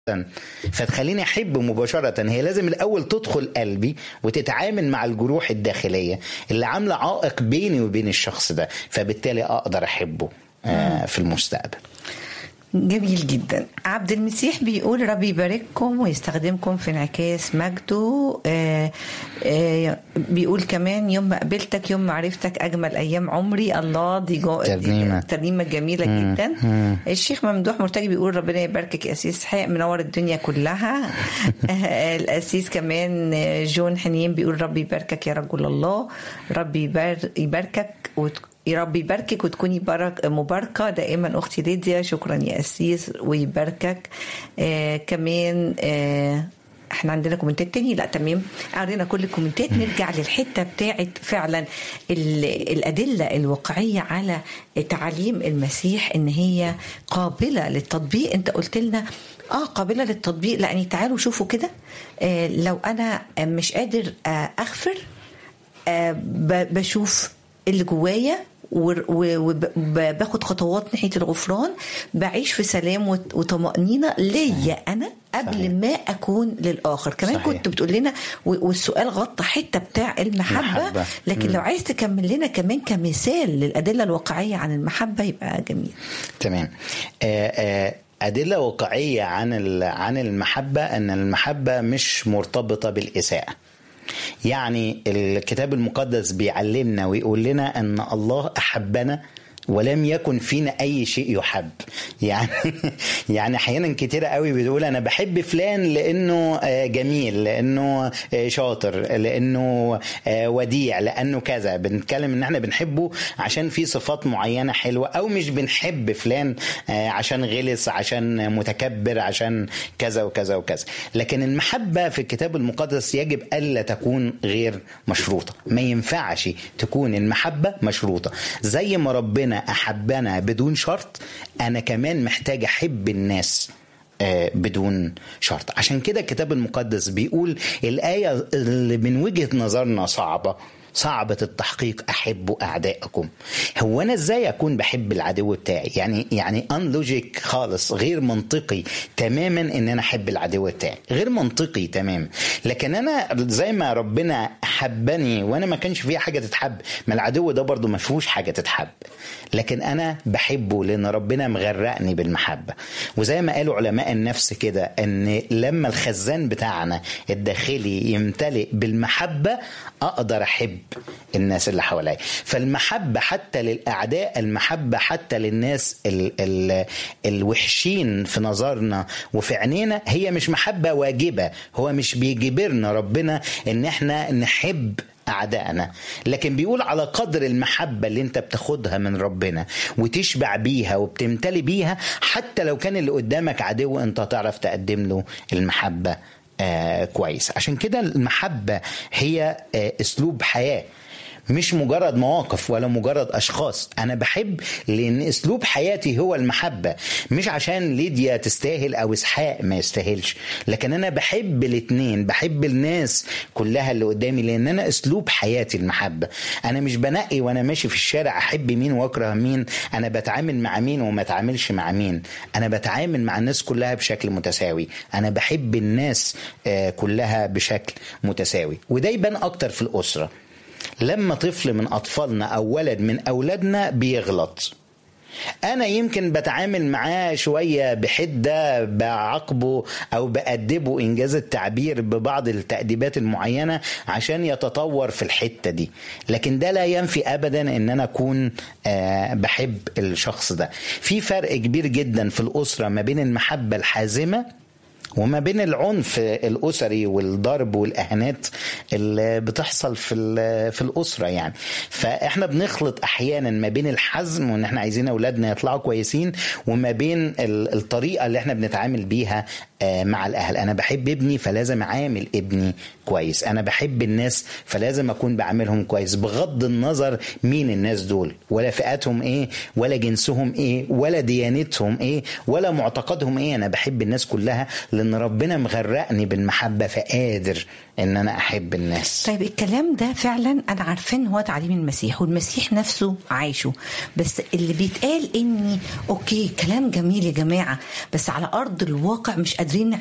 فتخليني احب مباشره هي لازم الاول تدخل قلبي وتتعامل مع الجروح الداخليه اللي عامله عائق بيني وبين الشخص ده فبالتالي اقدر احبه آه، في المستقبل جميل جدا عبد المسيح بيقول ربي يبارككم ويستخدمكم في انعكاس مجده آه آه بيقول كمان يوم ما قابلتك يوم ما عرفتك اجمل ايام عمري الله دي, جو ترنيمة. دي ترنيمه جميله مم. جدا مم. الشيخ ممدوح مرتجي بيقول ربنا يباركك يا اسيس حق منور الدنيا كلها آه، الاسيس كمان آه، جون حنين بيقول ربي يباركك يا رجل الله ربي يبار- يباركك وت... يا رب يباركك وتكوني برك مباركة دائما أختي ليديا شكرا يا أسيس ويباركك آه كمان آه احنا عندنا كومنتات تاني لا تمام قرينا كل الكومنتات نرجع للحته بتاعت فعلا ال- الادله الواقعيه على تعاليم المسيح ان هي قابله للتطبيق انت قلت لنا اه قابله للتطبيق لاني تعالوا شوفوا كده آه لو انا مش قادر آه اغفر آه ب- بشوف اللي جوايا وباخد خطوات ناحيه الغفران بعيش في سلام وط- وطمانينه ليا انا قبل صحيح. ما اكون للاخر كمان صحيح. كنت بتقول لنا و- والسؤال غطى حته بتاع المحبه المحبة. لكن مم. لو عايز تكمل لنا كمان كمثال للادله الواقعيه عن المحبه يبقى جميل تمام آه، آه، أدلة واقعية عن ال- عن المحبة أن المحبة مش مرتبطة بالإساءة. يعني الكتاب المقدس بيعلمنا ويقول لنا أن الله أحبنا ولم يكن فينا اي شيء يحب يعني يعني احيانا كتير قوي بتقول انا بحب فلان لانه آه، جميل لانه آه، شاطر لانه آه، وديع لانه كذا بنتكلم ان احنا بنحبه عشان في صفات معينه حلوه او مش بنحب فلان آه، عشان غلس عشان متكبر عشان كذا وكذا وكذا لكن المحبه في الكتاب المقدس يجب الا تكون غير مشروطه ما ينفعش تكون المحبه مشروطه زي ما ربنا احبنا بدون شرط انا كمان محتاج احب الناس آه، بدون شرط عشان كده الكتاب المقدس بيقول الآية اللي من وجهة نظرنا صعبة صعبة التحقيق أحبوا أعدائكم هو أنا إزاي أكون بحب العدو بتاعي يعني يعني أن لوجيك خالص غير منطقي تماما إن أنا أحب العدو بتاعي غير منطقي تمام لكن أنا زي ما ربنا حبني وأنا ما كانش فيها حاجة تتحب ما العدو ده برضو ما فيهوش حاجة تتحب لكن أنا بحبه لأن ربنا مغرقني بالمحبة وزي ما قالوا علماء النفس كده ان لما الخزان بتاعنا الداخلي يمتلئ بالمحبه اقدر احب الناس اللي حواليا فالمحبه حتى للاعداء المحبه حتى للناس ال ال الوحشين في نظرنا وفي عينينا هي مش محبه واجبه هو مش بيجبرنا ربنا ان احنا نحب أعدائنا لكن بيقول على قدر المحبة اللي انت بتاخدها من ربنا وتشبع بيها وبتمتلي بيها حتى لو كان اللي قدامك عدو انت تعرف تقدم له المحبة آه كويس عشان كده المحبة هي آه اسلوب حياة مش مجرد مواقف ولا مجرد اشخاص انا بحب لان اسلوب حياتي هو المحبه مش عشان ليديا تستاهل او اسحاق ما يستاهلش لكن انا بحب الاتنين بحب الناس كلها اللي قدامي لان انا اسلوب حياتي المحبه انا مش بنقي وانا ماشي في الشارع احب مين واكره مين انا بتعامل مع مين وما اتعاملش مع مين انا بتعامل مع الناس كلها بشكل متساوي انا بحب الناس آه، كلها بشكل متساوي وده يبان اكتر في الاسره لما طفل من اطفالنا او ولد من اولادنا بيغلط انا يمكن بتعامل معاه شويه بحده بعاقبه او بادبه انجاز التعبير ببعض التاديبات المعينه عشان يتطور في الحته دي لكن ده لا ينفي ابدا ان انا اكون آه بحب الشخص ده في فرق كبير جدا في الاسره ما بين المحبه الحازمه وما بين العنف الاسري والضرب والاهانات اللي بتحصل في ال- في الاسره يعني فاحنا بنخلط احيانا ما بين الحزم وان احنا عايزين اولادنا يطلعوا كويسين وما بين ال- الطريقه اللي احنا بنتعامل بيها آه، مع الاهل انا بحب ابني فلازم اعامل ابني كويس انا بحب الناس فلازم اكون بعاملهم كويس بغض النظر مين الناس دول ولا فئاتهم ايه ولا جنسهم ايه ولا ديانتهم ايه ولا معتقدهم ايه انا بحب الناس كلها لان لان ربنا مغرقني بالمحبه فقادر ان انا احب الناس طيب الكلام ده فعلا انا عارفه ان هو تعليم المسيح والمسيح نفسه عايشه بس اللي بيتقال اني اوكي كلام جميل يا جماعه بس على ارض الواقع مش قادرين